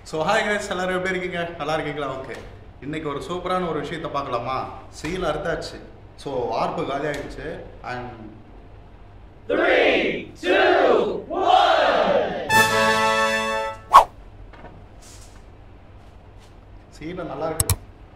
So hi guys எல்லாரும் எப்படி இருக்கீங்க நல்லா இருக்கீங்களா ஓகே இன்னைக்கு ஒரு சூப்பரான ஒரு விஷயத்த பார்க்கலாமா சீல் அறுத்தாச்சு ஸோ வார்ப்பு காலி ஆயிடுச்சு அண்ட் Three, two, one. சீலை நல்லா இருக்கு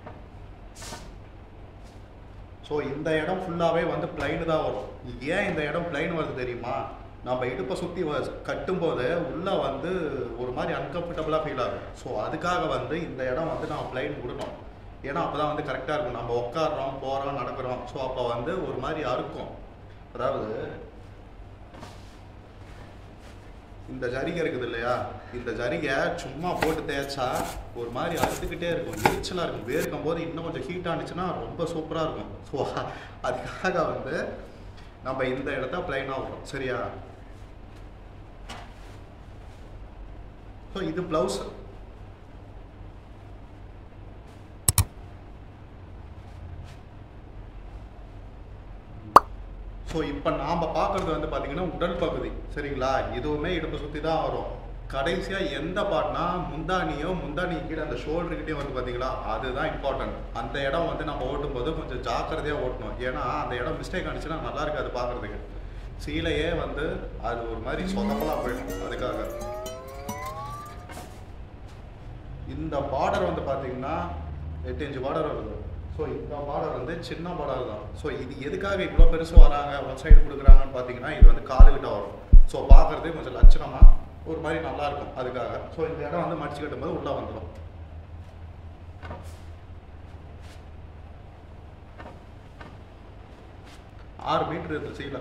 ஸோ இந்த இடம் ஃபுல்லாகவே வந்து பிளைன் தான் வரும் ஏன் இந்த இடம் பிளைன் வருது தெரியுமா நம்ம இடுப்பை சுற்றி கட்டும்போது உள்ளே வந்து ஒரு மாதிரி அன்கம்ஃபர்டபுளாக ஃபீல் ஆகும் ஸோ அதுக்காக வந்து இந்த இடம் வந்து நம்ம பிளைன் விடணும் ஏன்னா அப்போ தான் வந்து கரெக்டாக இருக்கும் நம்ம உட்காடுறோம் போகிறோம் நடக்கிறோம் ஸோ அப்போ வந்து ஒரு மாதிரி அறுக்கும் அதாவது இந்த ஜரிகை இருக்குது இல்லையா இந்த ஜரிகை சும்மா போட்டு தேய்ச்சா ஒரு மாதிரி அறுத்துக்கிட்டே இருக்கும் எரிச்சலாக இருக்கும் வேர்க்கும் போது இன்னும் கொஞ்சம் ஹீட் ஆனிச்சுன்னா ரொம்ப சூப்பராக இருக்கும் ஸோ அதுக்காக வந்து நம்ம இந்த இடத்த பிளைனாக விடுறோம் சரியா ஸோ இது ப்ளவுஸ் ஸோ இப்போ நாம் பார்க்குறது வந்து பார்த்தீங்கன்னா உடல் பகுதி சரிங்களா இதுவுமே இடுப்பு சுற்றி தான் வரும் கடைசியாக எந்த பார்ட்னா முந்தானியோ முந்தானி கீழே அந்த ஷோல்டர்கிட்டே வந்து பார்த்தீங்களா அதுதான் இம்பார்ட்டன்ட் அந்த இடம் வந்து நம்ம ஓட்டும்போது கொஞ்சம் ஜாக்கிரதையாக ஓட்டணும் ஏன்னா அந்த இடம் மிஸ்டேக் ஆனிச்சுன்னா நல்லா இருக்காது பார்க்குறதுக்கு சீலையே வந்து அது ஒரு மாதிரி சொதப்பலாக போயிடும் அதுக்காக இந்த பார்டர் வந்து பார்த்தீங்கன்னா எட்டு இன்ச்சு பார்டர் வருது ஸோ இந்த பார்டர் வந்து சின்ன பார்டர் தான் ஸோ இது எதுக்காக இவ்வளோ பெருசு வராங்க ஒன் சைடு கொடுக்குறாங்கன்னு பார்த்தீங்கன்னா இது வந்து காலுக்கிட்ட வரும் ஸோ பார்க்குறதுக்கு கொஞ்சம் லட்சணமாக ஒரு மாதிரி நல்லா இருக்கும் அதுக்காக ஸோ இந்த இடம் வந்து மடிச்சு கட்டும்போது உள்ளே வந்துடும் ஆறு மீட்டர் இருக்குது சீலை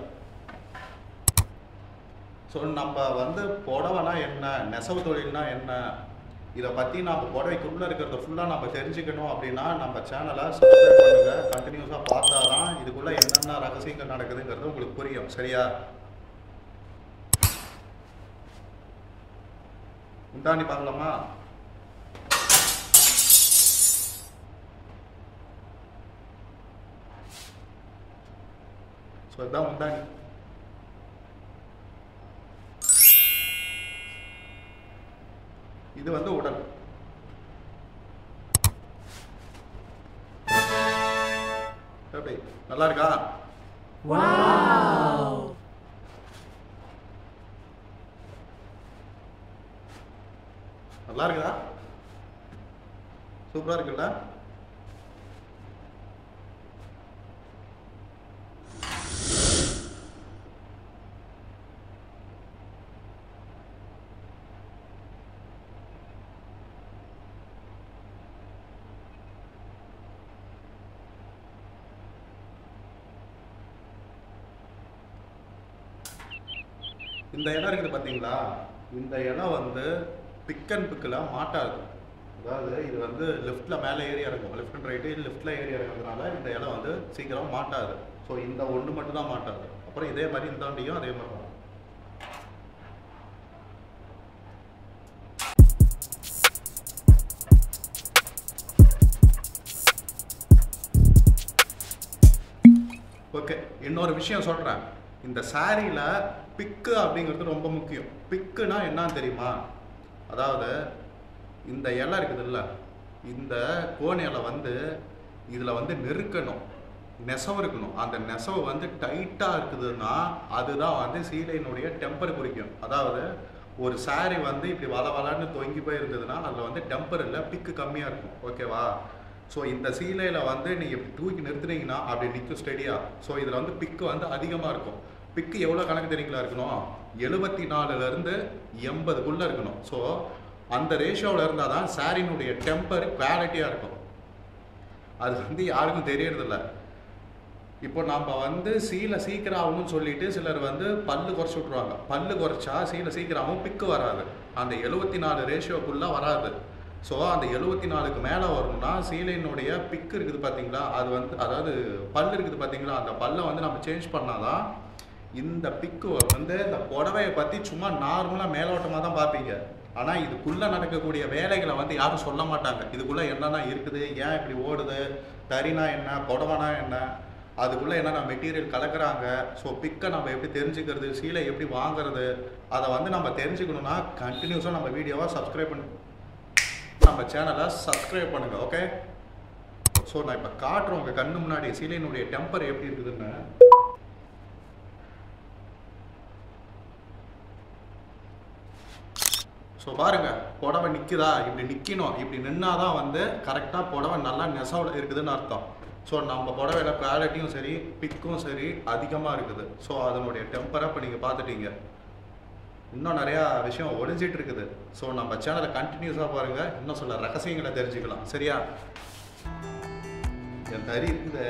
ஸோ நம்ம வந்து புடவைனா என்ன நெசவு தொழில்னா என்ன இதை பற்றி நம்ம புடவைக்குள்ளே இருக்கிறத ஃபுல்லாக நம்ம தெரிஞ்சுக்கணும் அப்படின்னா நம்ம சேனலை சப்ஸ்கிரைப் பண்ணுங்கள் கண்டினியூஸாக பார்த்தா தான் இதுக்குள்ளே என்னென்ன ரகசியங்கள் நடக்குதுங்கிறது உங்களுக்கு புரியும் சரியா முந்தாணி பார்க்கலாமா ஸோ இதுதான் முந்தாணி இது வந்து உடல் எப்படி நல்லா இருக்கா Wow. நல்லா இருக்குதா சூப்பரா இருக்குல்ல இந்த இடம் இருக்குது பார்த்தீங்களா இந்த இடம் வந்து பிக் அண்ட் பிக்கில் மாட்டாது அதாவது இது வந்து லெஃப்ட்டில் மேலே ஏறி இறங்கும் லெஃப்ட் அண்ட் ரைட்டு லெஃப்ட்டில் ஏறி இறங்குறதுனால இந்த இடம் வந்து சீக்கிரம் மாட்டாது ஸோ இந்த ஒன்று மட்டும் தான் மாட்டாது அப்புறம் இதே மாதிரி இந்த வண்டியும் அதே மாதிரி தான் ஓகே இன்னொரு விஷயம் சொல்கிறேன் இந்த சாரியில் பிக்கு அப்படிங்கிறது ரொம்ப முக்கியம் பிக்குனா என்னன்னு தெரியுமா அதாவது இந்த இலை இருக்குதுல்ல இந்த கோன் இலை வந்து இதில் வந்து நெருக்கணும் நெசவு இருக்கணும் அந்த நெசவு வந்து டைட்டாக இருக்குதுன்னா அதுதான் வந்து சீலையினுடைய டெம்பர் குறிக்கும் அதாவது ஒரு saree வந்து இப்படி வள வளன்னு தொங்கி போய் இருந்ததுன்னா அதில் வந்து டெம்பர் இல்லை பிக்கு கம்மியாக இருக்கும் ஓகேவா ஸோ இந்த சீலையில் வந்து நீங்கள் இப்படி தூக்கி நிறுத்துனீங்கன்னா அப்படி நிற்கும் ஸ்டெடியாக ஸோ இதில் வந்து பிக்கு வந்து அதிகமாக இருக்கும் பிக்கு எவ்வளோ கணக்கு தெரியுங்களா இருக்கணும் எழுபத்தி நாலுலேருந்து எண்பதுக்குள்ளே இருக்கணும் ஸோ அந்த ரேஷியோவில் இருந்தால் தான் சாரினுடைய டெம்பர் குவாலிட்டியாக இருக்கும் அது வந்து யாருக்கும் தெரியறதில்ல இப்போ நம்ம வந்து சீலை சீக்கிரம் ஆகும்னு சொல்லிட்டு சிலர் வந்து பல்லு குறைச்சி விட்ருவாங்க பல்லு குறைச்சா சீலை சீக்கிரம் ஆகும் பிக்கு வராது அந்த எழுபத்தி நாலு ரேஷியோக்குள்ளே வராது ஸோ அந்த எழுபத்தி நாலுக்கு மேலே வரும்னா சீலையினுடைய பிக்கு இருக்குது பார்த்தீங்களா அது வந்து அதாவது பல் இருக்குது பார்த்தீங்களா அந்த பல்லை வந்து நம்ம சேஞ்ச் பண்ணாதான் இந்த பிக்கு வந்து இந்த புடவையை பற்றி சும்மா நார்மலாக மேலோட்டமாக தான் பார்ப்பீங்க ஆனால் இதுக்குள்ளே நடக்கக்கூடிய வேலைகளை வந்து யாரும் சொல்ல மாட்டாங்க இதுக்குள்ளே என்னென்ன இருக்குது ஏன் இப்படி ஓடுது தறினா என்ன புடவைனா என்ன அதுக்குள்ளே என்னென்ன மெட்டீரியல் கலக்குறாங்க ஸோ பிக்கை நம்ம எப்படி தெரிஞ்சுக்கிறது சீலை எப்படி வாங்குறது அதை வந்து நம்ம தெரிஞ்சுக்கணும்னா கண்டினியூஸாக நம்ம வீடியோவாக சப்ஸ்கிரைப் பண்ணி நம்ம சேனலை சப்ஸ்கிரைப் பண்ணுங்க ஓகே ஸோ நான் இப்போ காட்டுறேன் உங்கள் கண்ணு முன்னாடி சீலையினுடைய டெம்பர் எப்படி இருக்குதுன்னு ஸோ பாருங்க புடவை நிற்குதா இப்படி நிற்கணும் இப்படி நின்னாதான் வந்து கரெக்டாக புடவை நல்லா நெசவில் இருக்குதுன்னு அர்த்தம் ஸோ நம்ம புடவையில குவாலிட்டியும் சரி பிக்கும் சரி அதிகமாக இருக்குது ஸோ அதனுடைய டெம்பரை இப்போ நீங்கள் பார்த்துட்டீங்க இன்னும் நிறையா விஷயம் ஒளிஞ்சிட்டு இருக்குது ஸோ நம்ம சேனலை கண்டினியூஸாக பாருங்கள் இன்னும் சில ரகசியங்களை தெரிஞ்சுக்கலாம் சரியா என் தறி இருக்குது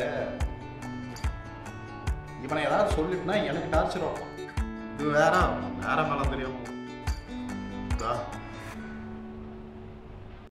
இவனை ஏதாவது சொல்லிட்டுனா எனக்கு டார்ச்சர் வரும் இது வேற வேற மேலே தெரியும் இதா.